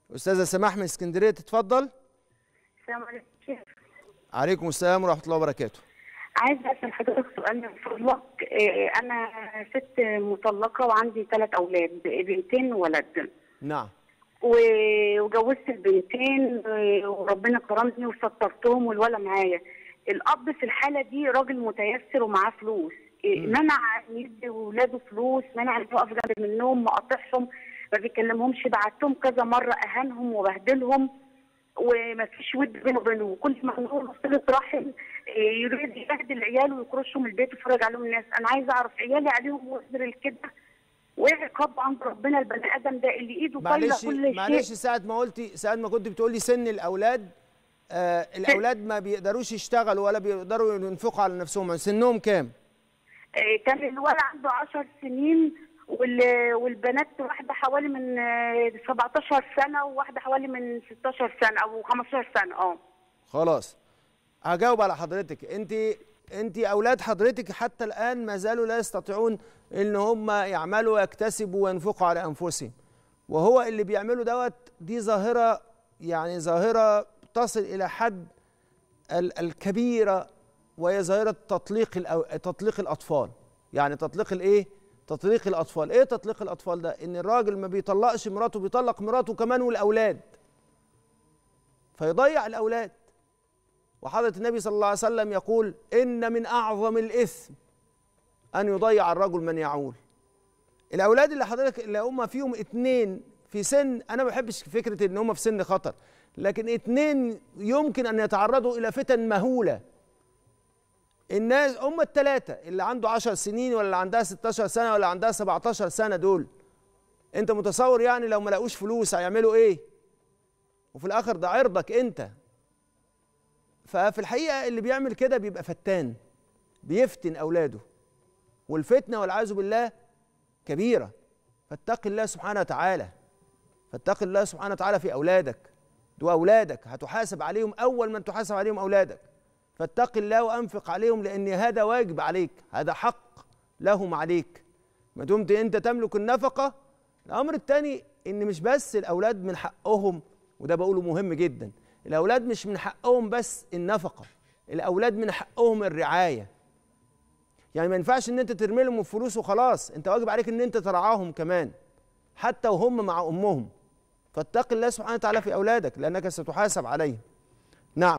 استاذه سماح من اسكندريه تتفضل السلام عليكم شيخ عليكم السلام ورحمه الله وبركاته عايزه اسال حضرتك سؤال من فضلك إيه، انا ست مطلقه وعندي ثلاث اولاد بنتين وولد نعم و- وجوزت البنتين و- وربنا كرمني وسترتهم والولا معايا الاب في الحاله دي راجل متيسر ومعاه فلوس إيه، منع إن يدي ولاده فلوس منع ان يقف جنب منهم مقاطعهم ما بيكلمهمش بعتهم كذا مره اهانهم وبهدلهم وما فيش ود بينه وبينه وكل ما نقول صله رحم إيه، يريد يبهدل عياله ويكرشهم البيت ويفرج عليهم الناس انا عايزه اعرف عيالي عليهم وزر الكده وايه عقاب عند ربنا البني ادم ده اللي ايده طايله معلش كل معلش شيء ساعه ما قلتي ساعه ما كنت بتقولي سن الاولاد آه الاولاد ما بيقدروش يشتغلوا ولا بيقدروا ينفقوا على نفسهم سنهم كام إيه، كان الولد عنده 10 سنين وال- والبنات واحده حوالي من آه، 17 سنه وواحده حوالي من 16 سنه او 15 سنه اه خلاص هجاوب على حضرتك انت انت اولاد حضرتك حتى الان ما زالوا لا يستطيعون ان هم يعملوا ويكتسبوا وينفقوا على انفسهم وهو اللي بيعملوا دوت دي ظاهره يعني ظاهره تصل الى حد ال- الكبيره وهي ظاهره تطليق الأو- تطليق الاطفال يعني تطليق الايه تطليق الاطفال ايه تطليق الاطفال ده ان الراجل ما بيطلقش مراته بيطلق مراته كمان والاولاد فيضيع الاولاد وحضرة النبي صلى الله عليه وسلم يقول إن من أعظم الإثم أن يضيع الرجل من يعول الأولاد اللي حضرتك اللي هم فيهم اتنين في سن أنا ما بحبش فكرة إن هم في سن خطر لكن اتنين يمكن أن يتعرضوا إلى فتن مهولة الناس هم التلاتة اللي عنده عشر سنين ولا اللي عندها 16 سنة ولا عندها 17 سنة دول أنت متصور يعني لو ما لقوش فلوس هيعملوا إيه وفي الآخر ده عرضك أنت ففي الحقيقه اللي بيعمل كده بيبقى فتان بيفتن اولاده والفتنه والعياذ بالله كبيره فاتق الله سبحانه وتعالى فاتق الله سبحانه وتعالى في اولادك دول اولادك هتحاسب عليهم اول من تحاسب عليهم اولادك فاتق الله وانفق عليهم لان هذا واجب عليك هذا حق لهم عليك ما دمت انت تملك النفقه الامر الثاني ان مش بس الاولاد من حقهم وده بقوله مهم جدا الاولاد مش من حقهم بس النفقه الاولاد من حقهم الرعايه يعني ما ينفعش ان انت ترمي لهم الفلوس وخلاص انت واجب عليك ان انت ترعاهم كمان حتى وهم مع امهم فاتق الله سبحانه وتعالى في اولادك لانك ستحاسب عليهم نعم